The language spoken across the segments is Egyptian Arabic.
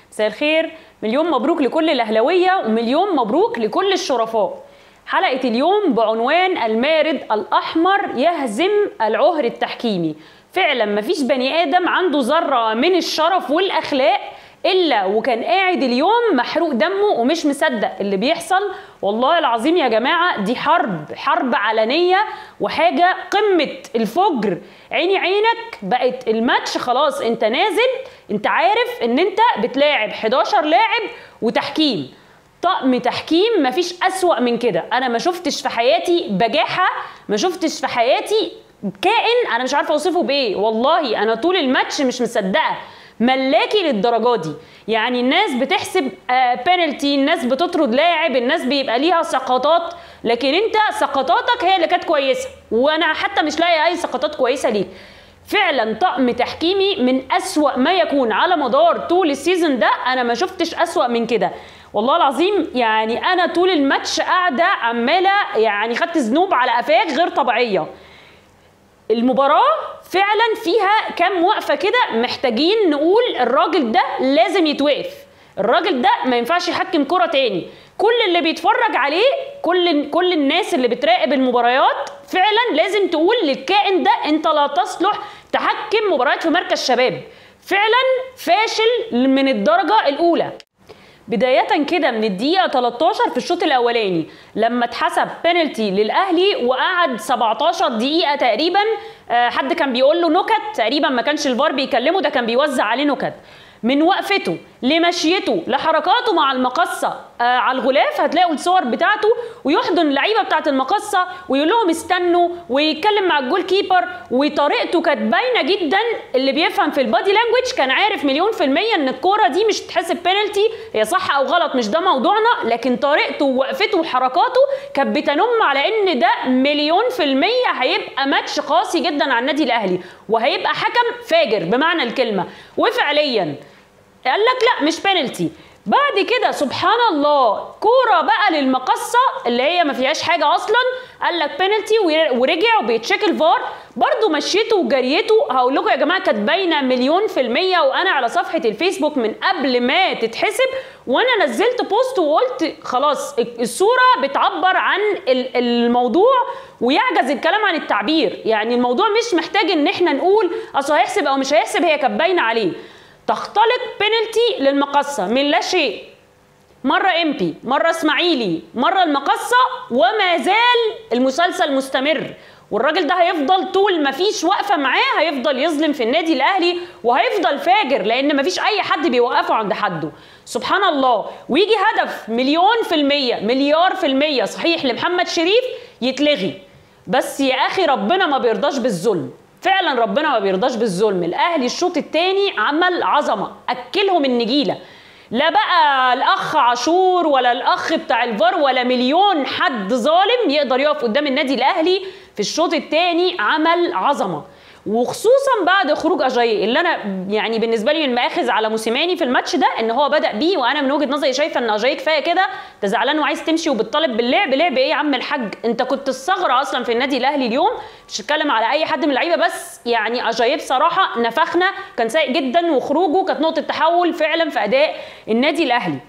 مساء الخير مليون مبروك لكل الاهلاويه ومليون مبروك لكل الشرفاء حلقه اليوم بعنوان المارد الاحمر يهزم العهر التحكيمي فعلا مفيش بني ادم عنده ذره من الشرف والاخلاق الا وكان قاعد اليوم محروق دمه ومش مصدق اللي بيحصل والله العظيم يا جماعه دي حرب حرب علنيه وحاجه قمه الفجر عيني عينك بقت الماتش خلاص انت نازل انت عارف ان انت بتلاعب 11 لاعب وتحكيم طقم تحكيم مفيش أسوأ من كده أنا ما شفتش في حياتي بجاحة ما شفتش في حياتي كائن أنا مش عارفة أوصفه بإيه والله أنا طول الماتش مش مصدقة ملاكي للدرجة دي يعني الناس بتحسب آه بينالتي الناس بتطرد لاعب الناس بيبقى ليها سقطات لكن انت سقطاتك هي اللي كانت كويسة وانا حتى مش لاقي اي سقطات كويسة ليك فعلا طقم تحكيمي من أسوأ ما يكون على مدار طول السيزون ده انا ما شفتش أسوأ من كده والله العظيم يعني انا طول الماتش قاعده عماله يعني خدت ذنوب على قفاك غير طبيعيه المباراه فعلا فيها كام وقفه كده محتاجين نقول الراجل ده لازم يتوقف الراجل ده ما ينفعش يحكم كرة تاني كل اللي بيتفرج عليه كل كل الناس اللي بتراقب المباريات فعلا لازم تقول للكائن ده انت لا تصلح تحكم مباريات في مركز شباب فعلا فاشل من الدرجه الاولى بداية كده من الدقيقة 13 في الشوط الأولاني لما اتحسب بينالتي للأهلي وقعد 17 دقيقة تقريبا حد كان بيقول له نكت تقريبا ما كانش الفار بيكلمه ده كان بيوزع عليه نكت من وقفته لمشيته لحركاته مع المقصة آه على الغلاف هتلاقوا الصور بتاعته ويحضن اللعيبة بتاعت المقصة ويقول لهم استنوا ويتكلم مع الجول كيبر وطريقته كانت باينة جدا اللي بيفهم في البادي لانجوج كان عارف مليون في المية ان الكورة دي مش تحسب بينالتي هي صح او غلط مش ده موضوعنا لكن طريقته ووقفته وحركاته كانت بتنم على ان ده مليون في المية هيبقى ماتش قاسي جدا على النادي الاهلي وهيبقى حكم فاجر بمعنى الكلمة وفعليا قال لك لا مش بينالتي بعد كده سبحان الله كوره بقى للمقصه اللي هي ما فيهاش حاجه اصلا قال لك بينالتي ورجع وبيتشيك الفار برضه مشيته وجريته هقول لكم يا جماعه كانت باينه مليون في الميه وانا على صفحه الفيسبوك من قبل ما تتحسب وانا نزلت بوست وقلت خلاص الصوره بتعبر عن الموضوع ويعجز الكلام عن التعبير يعني الموضوع مش محتاج ان احنا نقول اصل هيحسب او مش هيحسب هي كانت باينه عليه تختلط بينالتي للمقصة من لا شيء مرة امبي مرة اسماعيلي مرة المقصة وما زال المسلسل مستمر والراجل ده هيفضل طول ما فيش وقفه معاه هيفضل يظلم في النادي الاهلي وهيفضل فاجر لان ما فيش اي حد بيوقفه عند حده سبحان الله ويجي هدف مليون في الميه مليار في الميه صحيح لمحمد شريف يتلغي بس يا اخي ربنا ما بيرضاش بالظلم فعلا ربنا ما بيرضاش بالظلم الاهلي الشوط الثاني عمل عظمه اكلهم النجيله لا بقى الاخ عاشور ولا الاخ بتاع الفار ولا مليون حد ظالم يقدر يقف قدام النادي الاهلي في الشوط الثاني عمل عظمه وخصوصا بعد خروج اجاي اللي انا يعني بالنسبه لي المآخذ على موسيماني في الماتش ده ان هو بدا بيه وانا من وجهه نظري شايفه ان اجاي كفايه كده انت زعلان وعايز تمشي وبتطالب باللعب لعب ايه يا عم الحاج انت كنت الثغره اصلا في النادي الاهلي اليوم مش هتكلم على اي حد من اللعيبه بس يعني اجاي بصراحه نفخنا كان سيء جدا وخروجه كانت نقطه تحول فعلا في اداء النادي الاهلي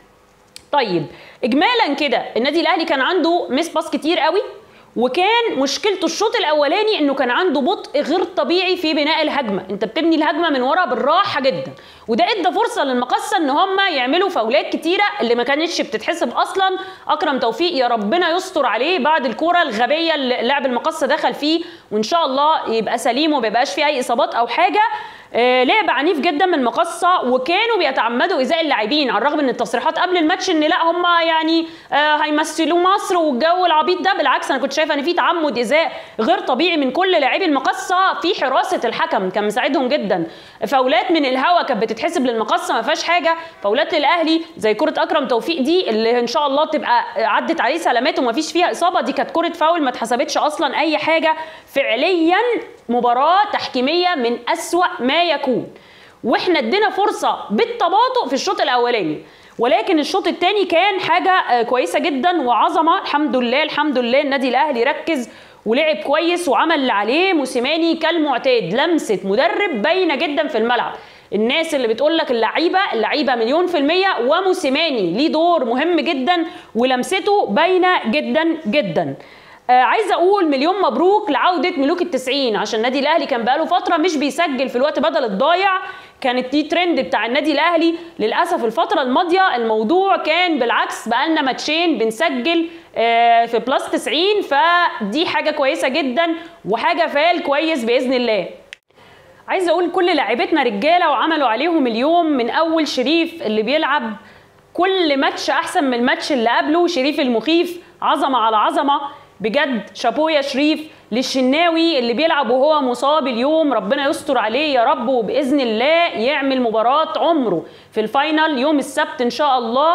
طيب اجمالا كده النادي الاهلي كان عنده مس باس كتير قوي وكان مشكلته الشوط الاولاني انه كان عنده بطء غير طبيعي في بناء الهجمه انت بتبني الهجمه من ورا بالراحه جدا وده ادى فرصه للمقصه ان هم يعملوا فاولات كتيره اللي ما كانتش بتتحسب اصلا اكرم توفيق يا ربنا يستر عليه بعد الكوره الغبيه اللي لاعب المقصه دخل فيه وان شاء الله يبقى سليم وما يبقاش فيه اي اصابات او حاجه آه لعب عنيف جدا من المقصه وكانوا بيتعمدوا ايذاء اللاعبين على الرغم ان التصريحات قبل الماتش ان لا هم يعني آه هيمثلوا مصر والجو العبيط ده بالعكس انا كنت شايفه ان في تعمد ايذاء غير طبيعي من كل لاعبي المقصه في حراسه الحكم كان مساعدهم جدا فاولات من الهوا كانت بتتحسب للمقصه ما فيهاش حاجه فاولات للاهلي زي كره اكرم توفيق دي اللي ان شاء الله تبقى عدت عليه سلامات وما فيش فيها اصابه دي كانت كره فاول ما اتحسبتش اصلا اي حاجه فعليا مباراه تحكيميه من اسوا ما يكون واحنا ادينا فرصه بالتباطؤ في الشوط الاولاني ولكن الشوط الثاني كان حاجه كويسه جدا وعظمه الحمد لله الحمد لله النادي الاهلي ركز ولعب كويس وعمل اللي عليه موسيماني كالمعتاد لمسه مدرب باينه جدا في الملعب الناس اللي بتقول لك اللعيبه اللعيبه مليون في الميه وموسيماني ليه دور مهم جدا ولمسته باينه جدا جدا آه عايزه اقول مليون مبروك لعوده ملوك التسعين عشان النادي الاهلي كان بقاله فتره مش بيسجل في الوقت بدل الضايع كانت دي ترند بتاع النادي الاهلي للاسف الفتره الماضيه الموضوع كان بالعكس بقالنا ماتشين بنسجل آه في بلس 90 فدي حاجه كويسه جدا وحاجه فال كويس باذن الله عايزه اقول كل لاعبتنا رجاله وعملوا عليهم اليوم من اول شريف اللي بيلعب كل ماتش احسن من الماتش اللي قبله شريف المخيف عظمه على عظمه بجد شابو يا شريف للشناوي اللي بيلعب وهو مصاب اليوم ربنا يستر عليه يا رب وباذن الله يعمل مباراه عمره في الفاينل يوم السبت ان شاء الله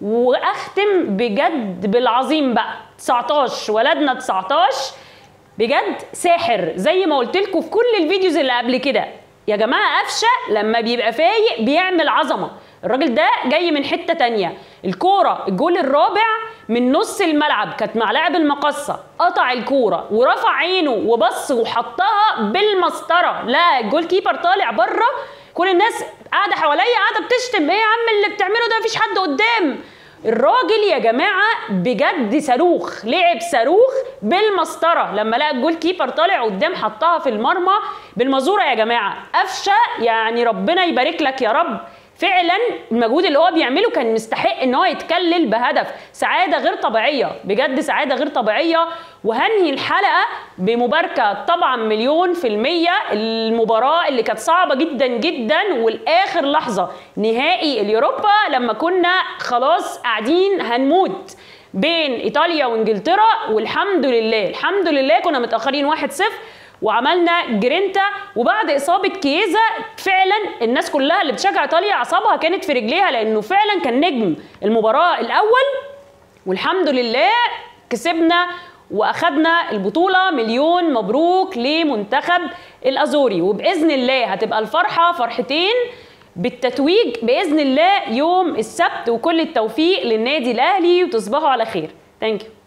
واختم بجد بالعظيم بقى 19 ولدنا 19 بجد ساحر زي ما قلت لكم في كل الفيديوز اللي قبل كده يا جماعه قفشه لما بيبقى فايق بيعمل عظمه الراجل ده جاي من حته تانية الكوره الجول الرابع من نص الملعب كانت مع لاعب المقصه قطع الكوره ورفع عينه وبص وحطها بالمسطره لا الجول كيبر طالع بره كل الناس قاعده حواليا قاعده بتشتم ايه يا عم اللي بتعمله ده مفيش حد قدام الراجل يا جماعه بجد صاروخ لعب صاروخ بالمسطره لما لقى الجول كيبر طالع قدام حطها في المرمى بالمزوره يا جماعه قفشه يعني ربنا يبارك لك يا رب فعلا المجهود اللي هو بيعمله كان مستحق ان هو يتكلل بهدف سعاده غير طبيعيه بجد سعاده غير طبيعيه وهنهي الحلقه بمباركه طبعا مليون في الميه المباراه اللي كانت صعبه جدا جدا والاخر لحظه نهائي اليوروبا لما كنا خلاص قاعدين هنموت بين ايطاليا وانجلترا والحمد لله الحمد لله كنا متاخرين 1-0 وعملنا جرينتا وبعد اصابه كييزا فعلا الناس كلها اللي بتشجع ايطاليا اعصابها كانت في رجليها لانه فعلا كان نجم المباراه الاول والحمد لله كسبنا واخدنا البطوله مليون مبروك لمنتخب الازوري وباذن الله هتبقى الفرحه فرحتين بالتتويج باذن الله يوم السبت وكل التوفيق للنادي الاهلي وتصبحوا على خير ثانك يو